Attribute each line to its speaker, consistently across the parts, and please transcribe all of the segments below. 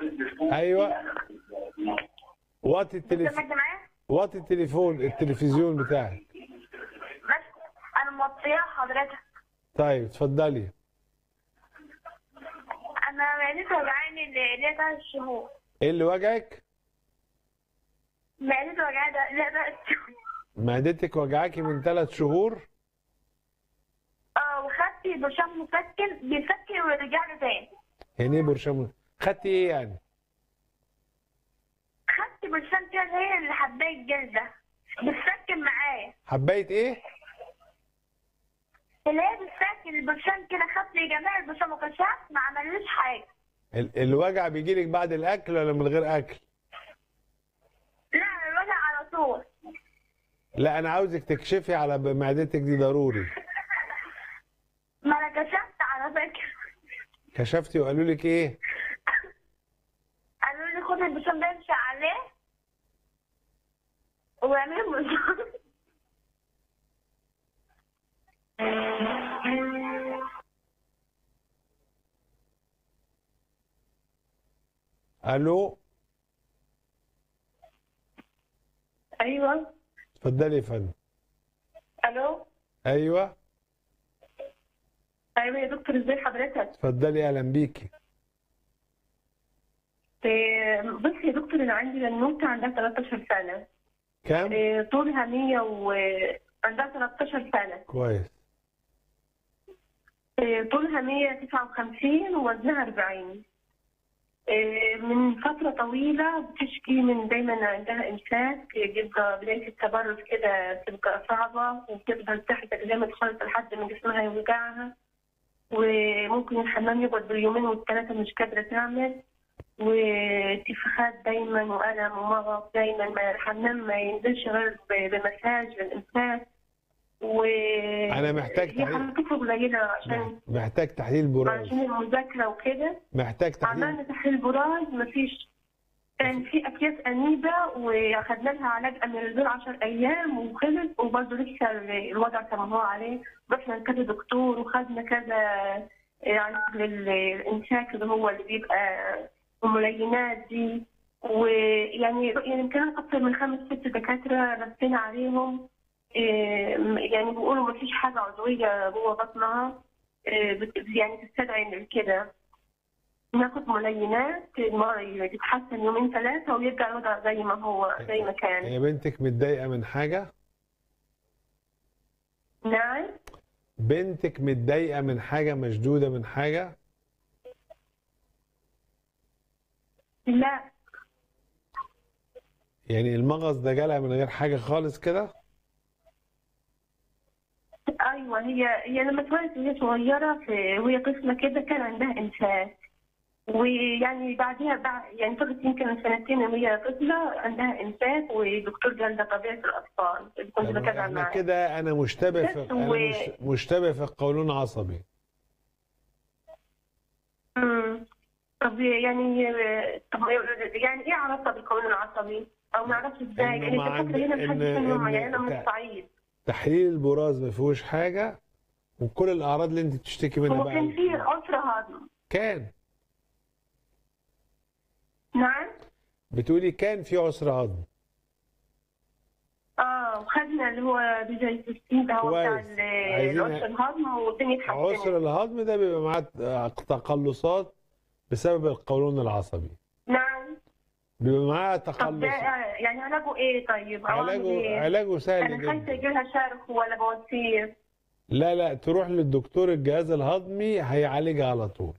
Speaker 1: ايوه وطي
Speaker 2: في
Speaker 1: التليف...
Speaker 2: حد معايا؟
Speaker 1: وطي التليفون التلفزيون بتاعك
Speaker 2: بس انا موطيه حضرتك
Speaker 1: طيب اتفضلي
Speaker 2: انا معدتي وجعاني ليا تلات شهور
Speaker 1: ايه اللي وجعك
Speaker 2: معدتي وجعاني ليا تلات شهور
Speaker 1: معدتك وجعاكي من ثلاث شهور
Speaker 2: اه وخدت برشام مسكن بيسكن ورجع لي تاني
Speaker 1: يعني ايه برشام خدتي ايه يعني
Speaker 2: خدت برشام كده هي اللي حبايه الجلد ده بتسكن معايا
Speaker 1: حبايه ايه
Speaker 2: اللي هي بتسكن البرشام كده خدت لي جميع البرشام وكشفت ما عملوش حاجه
Speaker 1: ال- الوجع بيجيلك بعد الاكل ولا من غير اكل
Speaker 2: لا الوجع على طول
Speaker 1: لا انا عاوزك تكشفي على ب- معدتك دي ضروري
Speaker 2: ما انا كشفت على فكره
Speaker 1: كشفتي وقالوا لك ايه
Speaker 2: قالوا لي خد البرشام ده امشي عليه واعمل برشام
Speaker 1: الو
Speaker 3: ايوه
Speaker 1: اتفضلي يا فندم
Speaker 3: الو
Speaker 1: ايوه
Speaker 3: ايوه يا دكتور ازاي حضرتك
Speaker 1: اتفضلي اهلا بيكي
Speaker 3: إيه، بص يا دكتور انا عندي بنوته عندها 13 سنه
Speaker 1: كام
Speaker 3: إيه، طولها 100 و عندها 13 سنه
Speaker 1: كويس
Speaker 3: إيه، طولها 159 ووزنها 40 إيه، من فترة طويلة بتشكي من دايما عندها إمساك يبقى بداية التبرد كده بتبقى صعبة وبتفضل تحت جامد خالص لحد ما جسمها يوجعها وممكن الحمام يقعد باليومين والثلاثة مش قادرة تعمل وانتفاخات دايما وألم ومغص دايما ما الحمام ما ينزلش غير ب- بمساج للإمساك و
Speaker 1: أنا محتاج
Speaker 3: هي
Speaker 1: تحقيق.
Speaker 3: حركتها قليلة عشان
Speaker 1: محتاج تحليل براز
Speaker 3: عشان المذاكرة وكده
Speaker 1: محتاج تحليل
Speaker 3: عملنا تحليل براز مفيش كان في اكياس انيبا واخدنا لها علاج اميلازول 10 ايام وخلص وبرضه لسه الوضع كما هو عليه رحنا لكذا دكتور وخدنا كذا علاج للامساك اللي هو اللي بيبقى الملينات دي ويعني يعني يمكن اكثر من خمس ست دكاتره رسينا عليهم إيه، يعني بيقولوا مفيش حاجه عضويه جوه بطنها إيه، بت- يعني تستدعي كده ناخد ملينات المرة يتحسن يومين ثلاثة ويرجع الوضع زي ما هو زي ما كان
Speaker 1: هي بنتك متضايقه من حاجه
Speaker 3: نعم
Speaker 1: بنتك متضايقه من حاجه مشدوده من حاجه
Speaker 3: لا
Speaker 1: يعني المغص ده جالها من غير حاجه خالص كده
Speaker 3: أيوة هي هي لما اتولدت وهي صغيرة في وهي طفلة كده كان عندها إمساك ويعني بعدها بعد يعني فقط يمكن من سنتين وهي طفلة عندها إمساك والدكتور قال ده طبيعة الأطفال اللي كنت
Speaker 1: طب
Speaker 3: بتابع
Speaker 1: احنا
Speaker 3: معاه
Speaker 1: كده انا مشتبه في
Speaker 3: بس
Speaker 1: انا
Speaker 3: و-
Speaker 1: مش مشتبه في القولون العصبي
Speaker 3: أمم. طب يعني طب يعني إيه علاقة بالقولون العصبي؟ أو ما أعرفش إزاي
Speaker 1: إنه
Speaker 3: يعني
Speaker 1: ما
Speaker 3: الدكاترة هنا
Speaker 1: عند-
Speaker 3: محدش
Speaker 1: إن-
Speaker 3: فيهم
Speaker 1: إن-
Speaker 3: يعني أنا من
Speaker 1: تع-
Speaker 3: الصعيد
Speaker 1: تحليل البراز ما فيهوش حاجه وكل الاعراض اللي انت بتشتكي منها
Speaker 3: هو كان في
Speaker 1: بقى
Speaker 3: عسر هضم
Speaker 1: كان
Speaker 3: نعم
Speaker 1: بتقولي كان في عسر هضم
Speaker 3: اه وخدنا اللي هو بيزايتستين ده هو بتاع
Speaker 1: كويس.
Speaker 3: ال-
Speaker 1: عايزين-
Speaker 3: العسر الهضم والدنيا اتحسنت
Speaker 1: عسر الهضم ده بيبقى معاه تقلصات بسبب القولون العصبي
Speaker 3: نعم
Speaker 1: بيبقى معاه
Speaker 3: طب ده
Speaker 1: تقلص
Speaker 3: يعني علاجه ايه طيب؟ أو أعمل
Speaker 1: علاجه
Speaker 3: إيه؟
Speaker 1: علاجه سهل
Speaker 3: انا خايفه
Speaker 1: جدا
Speaker 3: يجي لها شرخ ولا بواسير
Speaker 1: لا لا تروح للدكتور الجهاز الهضمي هيعالجها على طول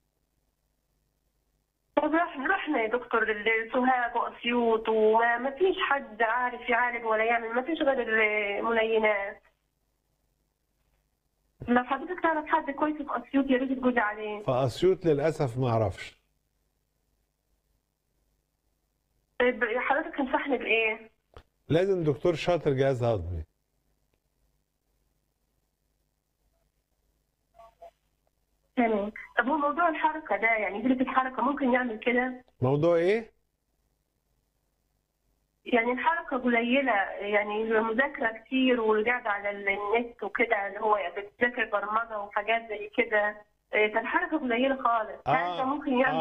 Speaker 3: طب رح- رحنا يا دكتور لسوهاج واسيوط وما ما فيش حد عارف يعالج ولا يعمل ما فيش غير الملينات لو حضرتك تعرف حد كويس في اسيوط يا ريت تقولي عليه
Speaker 1: فاسيوط للاسف ما اعرفش
Speaker 3: طيب حضرتك تنصحني بايه؟
Speaker 1: لازم دكتور شاطر جهاز هضمي
Speaker 3: تمام طب هو موضوع الحركه ده يعني قله الحركه ممكن يعمل كده؟
Speaker 1: موضوع ايه
Speaker 3: يعني الحركه قليله يعني المذاكره كتير والقعده على النت وكده اللي هو بتذاكر برمجه وحاجات زي كده إيه، فالحركه قليله خالص
Speaker 1: آه،
Speaker 3: هل ده ممكن يعمل